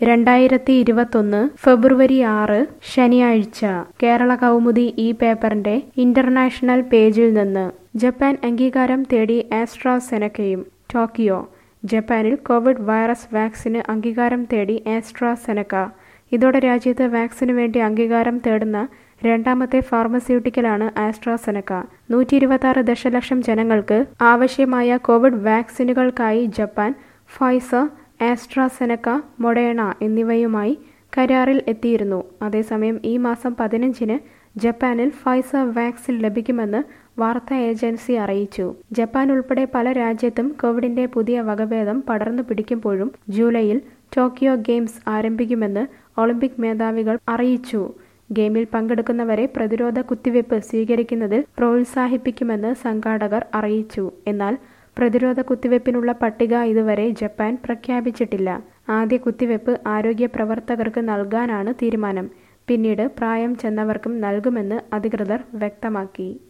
രണ്ടായിരത്തി ഇരുപത്തൊന്ന് ഫെബ്രുവരി ആറ് ശനിയാഴ്ച കേരള കൗമുദി ഈ പേപ്പറിന്റെ ഇന്റർനാഷണൽ പേജിൽ നിന്ന് ജപ്പാൻ അംഗീകാരം തേടി ആസ്ട്രാസെനക്കയും ടോക്കിയോ ജപ്പാനിൽ കോവിഡ് വൈറസ് വാക്സിന് അംഗീകാരം തേടി ആസ്ട്രാസെനക്ക ഇതോടെ രാജ്യത്ത് വാക്സിനു വേണ്ടി അംഗീകാരം തേടുന്ന രണ്ടാമത്തെ ഫാർമസ്യൂട്ടിക്കലാണ് ആസ്ട്രാസെനക്ക നൂറ്റി ഇരുപത്തി ദശലക്ഷം ജനങ്ങൾക്ക് ആവശ്യമായ കോവിഡ് വാക്സിനുകൾക്കായി ജപ്പാൻ ഫൈസർ ആസ്ട്രാസെനക്ക മൊഡേണ എന്നിവയുമായി കരാറിൽ എത്തിയിരുന്നു അതേസമയം ഈ മാസം പതിനഞ്ചിന് ജപ്പാനിൽ ഫൈസർ വാക്സിൻ ലഭിക്കുമെന്ന് വാർത്താ ഏജൻസി അറിയിച്ചു ജപ്പാൻ ഉൾപ്പെടെ പല രാജ്യത്തും കോവിഡിന്റെ പുതിയ വകഭേദം പടർന്നു പിടിക്കുമ്പോഴും ജൂലൈയിൽ ടോക്കിയോ ഗെയിംസ് ആരംഭിക്കുമെന്ന് ഒളിമ്പിക് മേധാവികൾ അറിയിച്ചു ഗെയിമിൽ പങ്കെടുക്കുന്നവരെ പ്രതിരോധ കുത്തിവയ്പ് സ്വീകരിക്കുന്നതിൽ പ്രോത്സാഹിപ്പിക്കുമെന്ന് സംഘാടകർ അറിയിച്ചു എന്നാൽ പ്രതിരോധ കുത്തിവയ്പ്പിനുള്ള പട്ടിക ഇതുവരെ ജപ്പാൻ പ്രഖ്യാപിച്ചിട്ടില്ല ആദ്യ കുത്തിവയ്പ് ആരോഗ്യ പ്രവർത്തകർക്ക് നൽകാനാണ് തീരുമാനം പിന്നീട് പ്രായം ചെന്നവർക്കും നൽകുമെന്ന് അധികൃതർ വ്യക്തമാക്കി